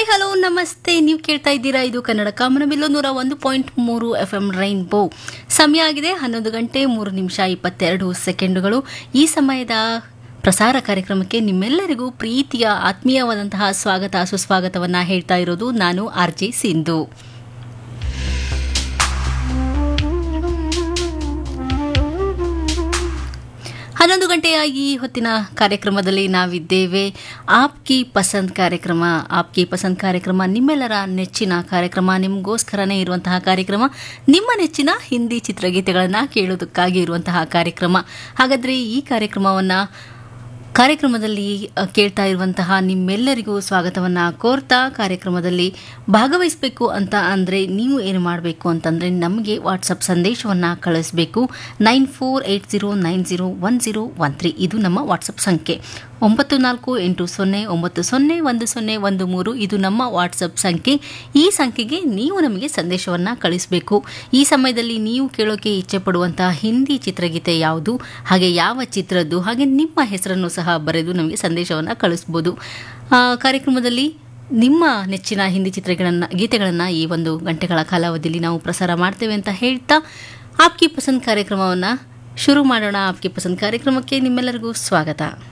hi hello ನಮಸ್ತೆ ನೀವು ಕೇಳ್ತಾ ಇದ್ದೀರಾ ಇದು ಕನ್ನಡ ಕಾಮನಬಿಲ್ಲು ನೂರ ಒಂದು ಪಾಯಿಂಟ್ ಮೂರು ಎಫ್ ಎಂ ರೈನ್ಬೋ ಸಮಯ ಆಗಿದೆ ಹನ್ನೊಂದು ಗಂಟೆ ಮೂರು ನಿಮಿಷ ಇಪ್ಪತ್ತೆರಡು ಸೆಕೆಂಡುಗಳು ಈ ಸಮಯದ ಪ್ರಸಾರ ಕಾರ್ಯಕ್ರಮಕ್ಕೆ ನಿಮ್ಮೆಲ್ಲರಿಗೂ ಪ್ರೀತಿಯ ಆತ್ಮೀಯವಾದಂತಹ ಸ್ವಾಗತ ಸುಸ್ವಾಗತವನ್ನ ಹೇಳ್ತಾ ಇರೋದು ನಾನು ಆರ್ ಜೆ ಸಿಂಧು ಹನ್ನೊಂದು ಗಂಟೆಯ ಈ ಹೊತ್ತಿನ ಕಾರ್ಯಕ್ರಮದಲ್ಲಿ ನಾವಿದ್ದೇವೆ ಆಪ್ಕಿ ಪಸಂದ್ ಕಾರ್ಯಕ್ರಮ ಆಪ್ಕಿ ಪಸಂದ್ ಕಾರ್ಯಕ್ರಮ ನಿಮ್ಮೆಲ್ಲರ ನೆಚ್ಚಿನ ಕಾರ್ಯಕ್ರಮ ನಿಮಗೋಸ್ಕರನೇ ಇರುವಂತಹ ಕಾರ್ಯಕ್ರಮ ನಿಮ್ಮ ನೆಚ್ಚಿನ ಹಿಂದಿ ಚಿತ್ರಗೀತೆಗಳನ್ನು ಕೇಳೋದಕ್ಕಾಗಿ ಇರುವಂತಹ ಕಾರ್ಯಕ್ರಮ ಹಾಗಾದರೆ ಈ ಕಾರ್ಯಕ್ರಮವನ್ನು ಕಾರ್ಯಕ್ರಮದಲ್ಲಿ ಅ, ಕೇಳ್ತಾ ಇರುವಂತಹ ನಿಮ್ಮೆಲ್ಲರಿಗೂ ಸ್ವಾಗತವನ್ನ ಕೋರ್ತಾ ಕಾರ್ಯಕ್ರಮದಲ್ಲಿ ಭಾಗವಹಿಸಬೇಕು ಅಂತ ಅಂದರೆ ನೀವು ಏನು ಮಾಡಬೇಕು ಅಂತಂದರೆ ನಮಗೆ ವಾಟ್ಸಪ್ ಸಂದೇಶವನ್ನು ಕಳಿಸಬೇಕು nine four eight zero nine zero one zero one three ಇದು ನಮ್ಮ ವಾಟ್ಸಪ್ ಸಂಖ್ಯೆ ಒಂಬತ್ತು ನಾಲ್ಕು ಎಂಟು ಸೊನ್ನೆ ಒಂಬತ್ತು ಸೊನ್ನೆ ಒಂದು ಸೊನ್ನೆ ಒಂದು ಮೂರು ಇದು ನಮ್ಮ ವಾಟ್ಸಪ್ ಸಂಖ್ಯೆ ಈ ಸಂಖ್ಯೆಗೆ ನೀವು ನಮಗೆ ಸಂದೇಶವನ್ನು ಕಳಿಸಬೇಕು ಈ ಸಮಯದಲ್ಲಿ ನೀವು ಕೇಳೋಕೆ ಇಚ್ಛೆ ಪಡುವಂತಹ ಹಿಂದಿ ಚಿತ್ರಗೀತೆ ಯಾವುದು ಹಾಗೆ ಯಾವ ಚಿತ್ರದ್ದು ಹಾಗೆ ನಿಮ್ಮ ಹೆಸರನ್ನು ಸಹ ಬರೆದು ನಮಗೆ ಸಂದೇಶವನ್ನು ಕಳಿಸ್ಬೋದು ಆ, ಕಾರ್ಯಕ್ರಮದಲ್ಲಿ ನಿಮ್ಮ ನೆಚ್ಚಿನ ಹಿಂದಿ ಚಿತ್ರಗಳನ್ನು ಗೀತೆಗಳನ್ನು ಈ ಒಂದು ಗಂಟೆಗಳ ಕಾಲಾವಧಿಯಲ್ಲಿ ನಾವು ಪ್ರಸಾರ ಮಾಡ್ತೇವೆ ಅಂತ ಹೇಳ್ತಾ ಆಪ್ಕಿ ಪಸಂದ್ ಕಾರ್ಯಕ್ರಮವನ್ನು ಶುರು ಮಾಡೋಣ ಆಪ್ಕಿ ಪಸಂದ್ ಕಾರ್ಯಕ್ರಮಕ್ಕೆ ನಿಮ್ಮೆಲ್ಲರಿಗೂ ಸ್ವಾಗತ